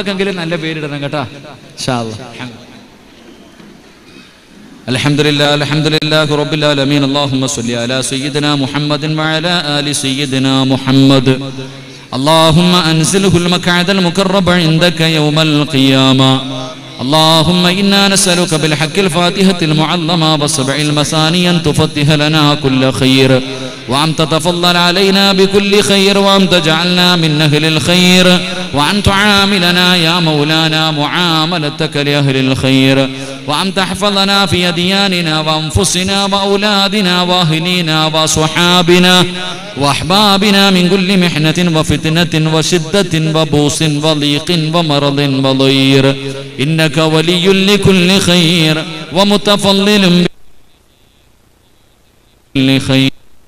മക്കൾക്കെങ്കിലും നല്ല പേരിടണം കേട്ടാ ഇൻഷാ അല്ലാ. الحمد لله الحمد لله رب العالمين اللهم صل على سيدنا محمد وعلى آل سيدنا محمد اللهم أنزله المقعد المقرب عندك يوم القيامة اللهم إنا نسألك بالحق الفاتحة المعلمة وسبع المثاني أن تفتح لنا كل خير وأن تتفضل علينا بكل خير وأن تجعلنا من أهل الخير وأن تعاملنا يا مولانا معاملتك لأهل الخير وأن تحفظنا في أدياننا وأنفسنا وأولادنا وأهلينا وصحابنا وأحبابنا من كل محنة وفتنة وشدة وبوس وضيق ومرض وضير إنك ولي لكل خير ومتفضل بكل خير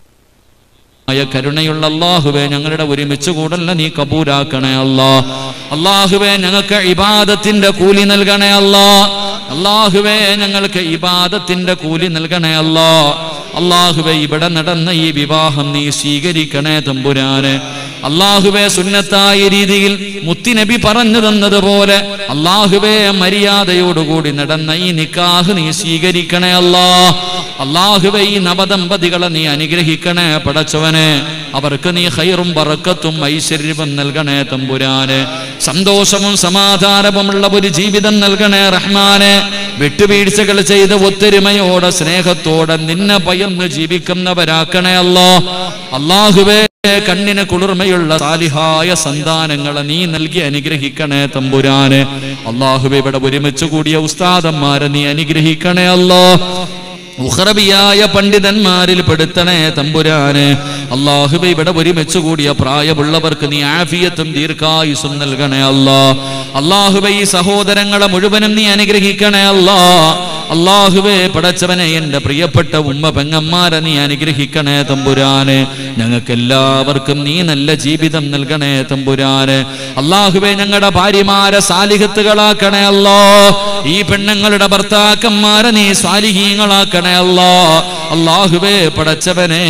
ആയ കരുണയുള്ള അള്ളാഹുവെ ഞങ്ങളുടെ ഒരുമിച്ച് കൂടല്ല നീ കബൂലാക്കണേ അല്ലാ അള്ളാഹുവെ ഞങ്ങൾക്ക് ഇബാദത്തിന്റെ കൂലി നൽകണേ അല്ലാ അള്ളാഹുവെ ഞങ്ങൾക്ക് ഇബാദത്തിന്റെ കൂലി നൽകണേ അല്ലാ അള്ളാഹുവെ ഇവിടെ നടന്ന ഈ വിവാഹം നീ സ്വീകരിക്കണേ തമ്പുരാന് അള്ളാഹുവെ സുന്നത്തായ രീതിയിൽ മുത്തിനബി പറഞ്ഞു തന്നതുപോലെ അള്ളാഹുവെ മര്യാദയോടുകൂടി നടന്ന ഈ നിക്കാഹ് നീ സ്വീകരിക്കണേ അല്ലാ അള്ളാഹുവെ ഈ നവദമ്പതികളെ നീ അനുഗ്രഹിക്കണേ പടച്ചവനെ അവർക്ക് നീ ഹൈറും ബറക്കത്തും ഐശ്വര്യവും നൽകണേ തമ്പുരാന് സന്തോഷവും സമാധാനവുമുള്ള ഒരു ജീവിതം നൽകണേ റഹ്മാനെ വിട്ടുവീഴ്ചകൾ ചെയ്ത് ഒത്തൊരുമയോടെ സ്നേഹത്തോടെ നിന്നെ ഭയന്ന് ജീവിക്കുന്നവരാക്കണേ അല്ലോ അള്ളാഹുവേ കണ്ണിന് കുളിർമയുള്ള സാലിഹായ സന്താനങ്ങളെ നീ നൽകി അനുഗ്രഹിക്കണേ തമ്പുരാന് അള്ളാഹുവെ ഇവിടെ ഒരുമിച്ച് കൂടിയ ഉസ്താദന്മാരെ നീ അനുഗ്രഹിക്കണേ അല്ലോ ഉഹ്റബിയായ പണ്ഡിതന്മാരിൽ പെടുത്തണേ തമ്പുരാന് അള്ളാഹുബെ ഇവിടെ ഒരുമിച്ച് കൂടിയ പ്രായമുള്ളവർക്ക് നീ ആഫിയത്തും ദീർഘായുസും നൽകണേ അല്ലാ അള്ളാഹുബെ ഈ സഹോദരങ്ങളെ മുഴുവനും നീ അനുഗ്രഹിക്കണേ അല്ലാ അള്ളാഹുബെ പടച്ചവനെ എൻ്റെ പ്രിയപ്പെട്ട ഉമ്മ പെങ്ങന്മാരെ നീ അനുഗ്രഹിക്കണേ തമ്പുരാന് ഞങ്ങൾക്ക് എല്ലാവർക്കും നീ നല്ല ജീവിതം നൽകണേ തമ്പുരാന് അള്ളാഹുബെ ഞങ്ങളുടെ ഭാര്യമാരെ സാലിഹത്തുകളാക്കണേ അല്ലോ ഈ പെണ്ണുങ്ങളുടെ ഭർത്താക്കന്മാരെ നീ സ്വാലിഹീങ്ങളാക്കണേ അല്ലോ അള്ളാഹുബേ പടച്ചവനെ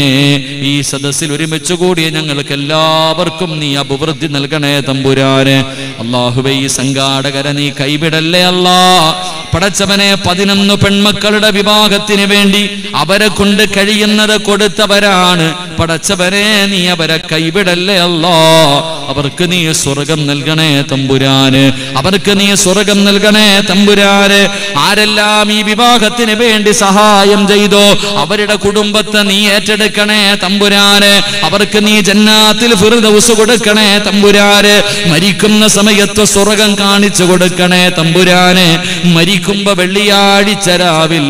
ഈ സദസ്സിൽ ഒരുമിച്ച് കൂടിയ ഞങ്ങൾക്ക് എല്ലാവർക്കും നീ അഭിവൃദ്ധി നൽകണേ തമ്പുരാന് അള്ളാഹുബേ ഈ സംഘാടകരെ നീ കൈവിടല്ലേ അല്ലാ പടച്ചവനെ പതിനൊന്ന് പെൺമക്കളുടെ വിവാഹത്തിന് വേണ്ടി അവരെ കൊണ്ട് കഴിയുന്നത് കൊടുത്തവരാണ് പടച്ചവനെ നീ അവരെ കൈവിടല്ലേ അല്ലോ അവർക്ക് നീ സ്വർഗം നൽകണേ തമ്പുരാന് അവർക്ക് നീ സ്വർഗം നൽകണേ തമ്പുരാന് ആരെല്ലാം ഈ വിവാഹത്തിന് വേണ്ടി സഹായം ചെയ്തോ അവരുടെ കുടുംബത്തെ നീ ഏറ്റെടുക്കണേ തമ്പുരാന് അവർക്ക് നീ ജന്നാത്തിൽ ഫിർദൗസ് കൊടുക്കണേ തമ്പുരാന് മരിക്കുന്ന സമയത്ത് സ്വർഗം കാണിച്ചു കൊടുക്കണേ തമ്പുരാന് മരിക്കുമ്പോ വെള്ളിയാഴ്ച രാവിൽ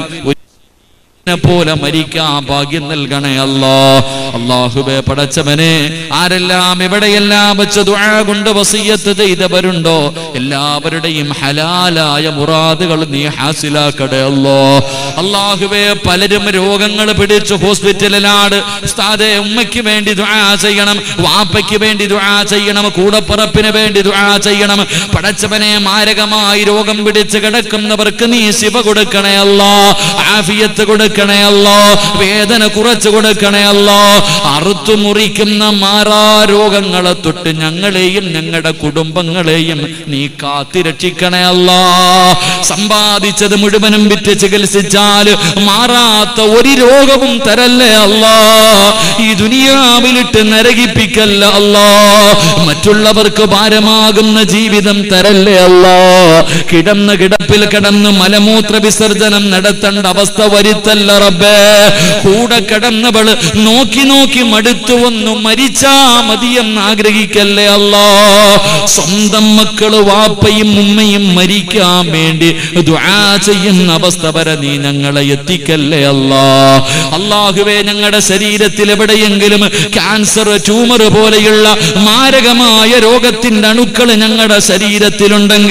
നെ പോലെ മരിക്കാൻ ഭാഗ്യം നൽകണേ അല്ലോ അള്ളാഹുബെ പടച്ചവനെ ആരെല്ലാം എവിടെയെല്ലാം വെച്ച് ദുആ കൊണ്ട് വസീയത്ത് ചെയ്തവരുണ്ടോ എല്ലാവരുടെയും ഹലാലായ മുറാദുകൾ നീ ഹാസിലാക്കടേ അല്ലോ അള്ളാഹുബെ പലരും രോഗങ്ങൾ പിടിച്ച് ഹോസ്പിറ്റലിലാണ് ഉസ്താദെ ഉമ്മയ്ക്ക് വേണ്ടി ദുആ ചെയ്യണം വാപ്പയ്ക്ക് വേണ്ടി ദുആ ചെയ്യണം കൂടപ്പറപ്പിന് വേണ്ടി ദുആ ചെയ്യണം പടച്ചവനെ മാരകമായി രോഗം പിടിച്ച് കിടക്കുന്നവർക്ക് നീ ശിവ കൊടുക്കണേ അല്ലോ ആഫിയത്ത് കൊടുക്കണേ അല്ലോ വേദന കുറച്ചു കൊടുക്കണേ അല്ലോ അറുത്തു മുറിക്കുന്ന മാറാ രോഗങ്ങളെ തൊട്ട് ഞങ്ങളെയും ഞങ്ങളുടെ കുടുംബങ്ങളെയും നീ കാത്തിരക്ഷിക്കണേ അല്ലോ സമ്പാദിച്ചത് മുഴുവനും വിറ്റ് ചികിത്സിച്ചാൽ മാറാത്ത ഒരു രോഗവും തരല്ലേ അല്ലോ ഈ ദുനിയാവിലിട്ട് നരകിപ്പിക്കല്ല അല്ലോ മറ്റുള്ളവർക്ക് ഭാരമാകുന്ന ജീവിതം തരല്ലേ അല്ലോ കിടന്ന കിടപ്പിൽ കിടന്ന് മലമൂത്ര വിസർജനം നടത്തേണ്ട അവസ്ഥ വരുത്തല്ല റബ്ബേ കൂടെ കിടന്നവള് നോക്കി നോക്കി മടുത്തു വന്നു മരിച്ചാ മതിയെന്ന് ആഗ്രഹിക്കല്ലേ അല്ലോ സ്വന്തം മക്കള് വാപ്പയും ഉമ്മയും മരിക്കാൻ വേണ്ടി ദുആ ചെയ്യുന്ന അവസ്ഥ വരെ നീ ഞങ്ങളെ എത്തിക്കല്ലേ അല്ലാ അള്ളാഹുവേ ഞങ്ങളുടെ ശരീരത്തിൽ എവിടെയെങ്കിലും ക്യാൻസർ ട്യൂമർ പോലെയുള്ള മാരകമായ രോഗത്തിന്റെ അണുക്കൾ ഞങ്ങളുടെ ശരീരത്തിലുണ്ടെങ്കിൽ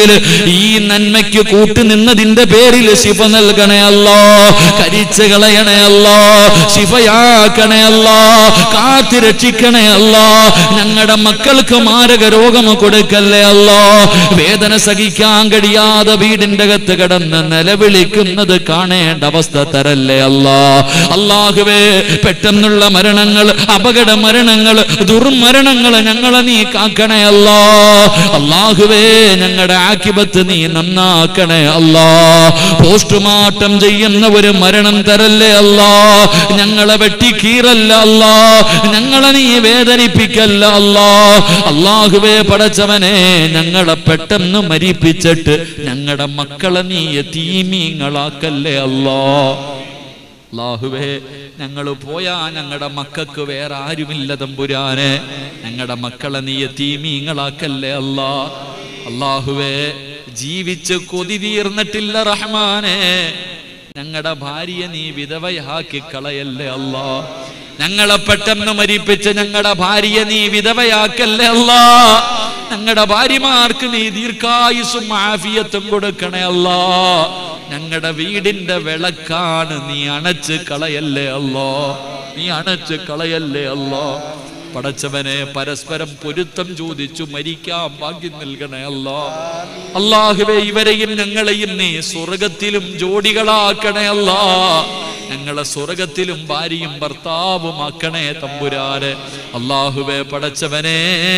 ഈ നന്മയ്ക്ക് കൂട്ടുനിന്നതിന്റെ പേരിൽ ശിഫ നൽകണേ അല്ലോ കരിച്ചു കളയണേ അല്ലോ ശിഫയാക്കണേ അല്ലോ കാത്തി രക്ഷിക്കണേ അല്ലോ ഞങ്ങളുടെ മക്കൾക്ക് മാരക രോഗം കൊടുക്കല്ലേ അല്ലോ വേദന സഹിക്കാൻ കഴിയാതെ വീടിന്റെ അകത്ത് കിടന്ന് നിലവിളിക്കുന്നത് കാണേണ്ട അവസ്ഥ തരല്ലേ അല്ലോ അള്ളാഹുവേ പെട്ടെന്നുള്ള മരണങ്ങൾ അപകട മരണങ്ങൾ ദുർമരണങ്ങൾ ഞങ്ങളെ നീ കാക്കണേ അല്ലോ അള്ളാഹുവേ ഞങ്ങളുടെ ആക്കിബത്ത് നീ നന്നാക്കണേ അല്ലോ പോസ്റ്റ്മോർട്ടം ചെയ്യുന്ന ഒരു മരണം തരല്ലേ അല്ലോ ഞങ്ങളെ വെട്ടിക്കീറല്ല അല്ലോ ഞങ്ങളെ നീ വേദനിപ്പിക്കല്ല അല്ലോ അള്ളാഹുവേ പടച്ചവനെ ഞങ്ങളെ പെട്ടെന്ന് മരിപ്പിച്ചിട്ട് ഞങ്ങളുടെ മക്കളെ നീ തീമീങ്ങളാക്കല്ലേ അല്ലോ അള്ളാഹുവേ ഞങ്ങൾ പോയാ ഞങ്ങളുടെ മക്കൾക്ക് വേറെ ആരുമില്ല തമ്പുരാനെ ഞങ്ങളുടെ മക്കളെ നീ തീമീങ്ങളാക്കല്ലേ അല്ലാ അള്ളാഹുവേ ജീവിച്ച് കൊതി തീർന്നിട്ടില്ല റഹ്മാനെ ഞങ്ങളുടെ ഭാര്യയെ നീ വിധവയാക്കി കളയല്ലേ അല്ലാ ഞങ്ങളെ പെട്ടെന്ന് മരിപ്പിച്ച് ഞങ്ങളുടെ ഭാര്യയെ നീ വിധവയാക്കല്ലേ അല്ലാ ഞങ്ങളുടെ ഭാര്യമാർക്ക് നീ ദീർഘായുസും ആഫിയത്തും കൊടുക്കണേ അല്ലാ ഞങ്ങളുടെ വീടിന്റെ വിളക്കാണ് നീ അണച്ച് കളയല്ലേ അല്ലോ നീ അണച്ച് കളയല്ലേ അല്ലോ പടച്ചവനെ പരസ്പരം പൊരുത്തം ചോദിച്ചു മരിക്കാൻ ഭാഗ്യം നൽകണേ അല്ലോ അള്ളാഹുവെ ഇവരെയും ഞങ്ങളെയും നീ സ്വർഗത്തിലും ജോഡികളാക്കണേ അല്ലാ ഞങ്ങളെ സ്വർഗത്തിലും ഭാര്യയും ഭർത്താവും ആക്കണേ തമ്പുരാന് അള്ളാഹുവെ പടച്ചവനെ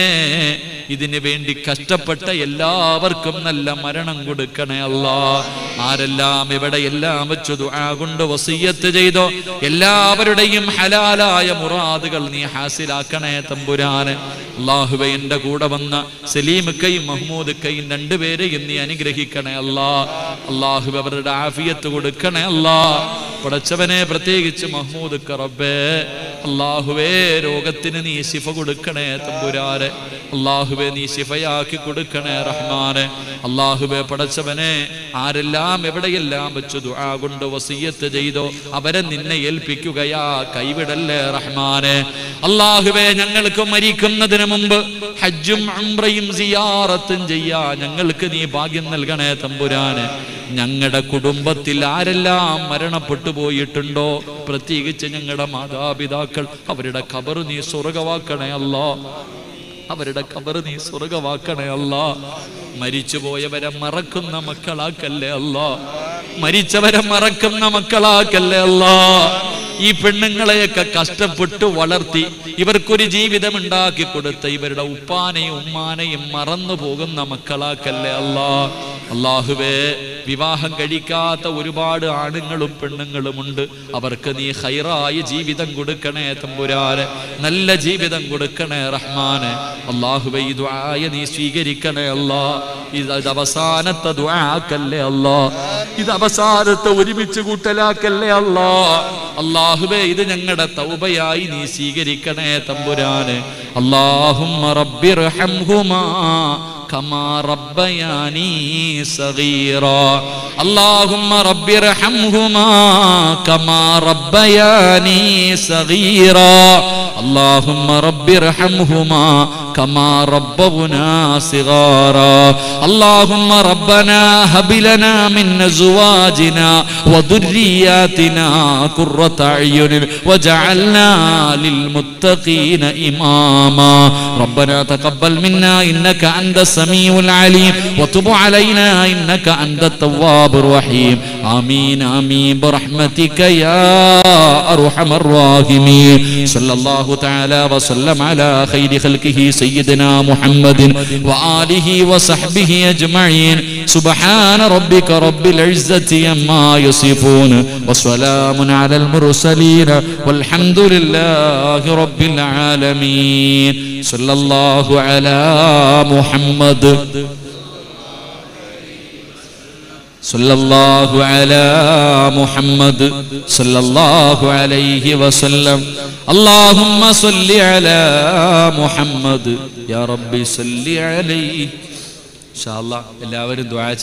ഇതിനു വേണ്ടി കഷ്ടപ്പെട്ട എല്ലാവർക്കും നല്ല മരണം കൊടുക്കണേ അല്ലാ ആരെല്ലാം ഇവിടെ എല്ലാം വെച്ചു ദുആ കൊണ്ട് വസീയത്ത് ചെയ്തോ എല്ലാവരുടെയും ഹലാലായ മുറാദുകൾ നീ ഹാസിലാക്കണേ തമ്പുരാന് അള്ളാഹുവെ എന്റെ കൂടെ വന്ന സലീമുക്കയും മഹ്മൂദുക്കയും രണ്ടുപേരെയും നീ അനുഗ്രഹിക്കണേ അല്ലാ അള്ളാഹുബെ അവരുടെ ആഫിയത്ത് കൊടുക്കണേ അല്ലാ പടച്ചവനെ പ്രത്യേകിച്ച് മഹ്മൂദ് റബ്ബേ അള്ളാഹുവേ രോഗത്തിന് നീ ശിഫ കൊടുക്കണേ തമ്പുരാരെ അള്ളാഹുവെ നീ ശിഫയാക്കി കൊടുക്കണേ റഹ്മാനെ അള്ളാഹുവെ പടച്ചവനെ ആരെല്ലാം എവിടെയെല്ലാം വെച്ചു ദുആ കൊണ്ട് വസീയത്ത് ചെയ്തോ അവരെ നിന്നെ ഏൽപ്പിക്കുകയാ കൈവിടല്ലേ റഹ്മാനെ അള്ളാഹുവെ ഞങ്ങൾക്ക് മരിക്കുന്നതിന് മുമ്പ് ഹജ്ജും ഉംറയും സിയാറത്തും ചെയ്യാ ഞങ്ങൾക്ക് നീ ഭാഗ്യം നൽകണേ തമ്പുരാന് ഞങ്ങളുടെ കുടുംബത്തിൽ ആരെല്ലാം മരണപ്പെട്ടു പോയിട്ടുണ്ടോ പ്രത്യേകിച്ച് ഞങ്ങളുടെ മാതാപിതാക്കൾ അവരുടെ ഖബർ നീ സ്വർഗവാക്കണേ അല്ലോ അവരുടെ ഖബർ നീ സ്വർഗവാക്കണേ അല്ല മരിച്ചുപോയവരെ മറക്കുന്ന മക്കളാക്കല്ലേ അല്ല മരിച്ചവരെ മറക്കുന്ന മക്കളാക്കല്ലേ അല്ല ഈ പെണ്ണുങ്ങളെയൊക്കെ കഷ്ടപ്പെട്ട് വളർത്തി ഇവർക്കൊരു ജീവിതം ഉണ്ടാക്കി കൊടുത്ത ഇവരുടെ ഉപ്പാനെയും ഉമ്മാനെയും മറന്നു പോകുന്ന മക്കളാക്കല്ലേ അല്ലാ അള്ളാഹുവേ വിവാഹം കഴിക്കാത്ത ഒരുപാട് ആണുങ്ങളും പെണ്ണുങ്ങളും ഉണ്ട് അവർക്ക് നീ ഹൈറായ ജീവിതം കൊടുക്കണേ തമ്പുരാന് നല്ല ജീവിതം കൊടുക്കണേ റഹ്മാന് അള്ളാഹുവെ ഈ ദുആയ നീ സ്വീകരിക്കണേ അല്ലാ ഇത് ഇത് അവസാനത്തെ ദുആക്കല്ലേ അല്ലാ ഇത് അവസാനത്തെ ഒരുമിച്ച് കൂട്ടലാക്കല്ലേ അല്ലാ അള്ളാഹുവേ ഇത് ഞങ്ങളുടെ തൗബയായി നീ സ്വീകരിക്കണേ തമ്പുരാന് അള്ളാഹുമ്മ റബ്ബിർഹംഹുമാ كما ربياني صغيرا اللهم رب ارحمهما كما ربياني صغيرا اللهم رب ارحمهما كما ربونا صغارا اللهم ربنا هب لنا من ازواجنا وذرياتنا قرة اعين وجعلنا للمتقين اماما ربنا تقبل منا انك انت السميع العليم وتب علينا انك انت التواب الرحيم امين امين برحمتك يا ارحم الراحمين صلى الله تعالى وسلم على خير خلقه سيدنا محمد واله وصحبه اجمعين سبحان ربك رب العزه عما يصفون وسلام على المرسلين والحمد لله رب العالمين صلى الله على محمد صلى الله على محمد صلى الله عليه وسلم اللهم صل على محمد يا ربي صل عليه إن شاء الله എല്ലാവരും ദുആ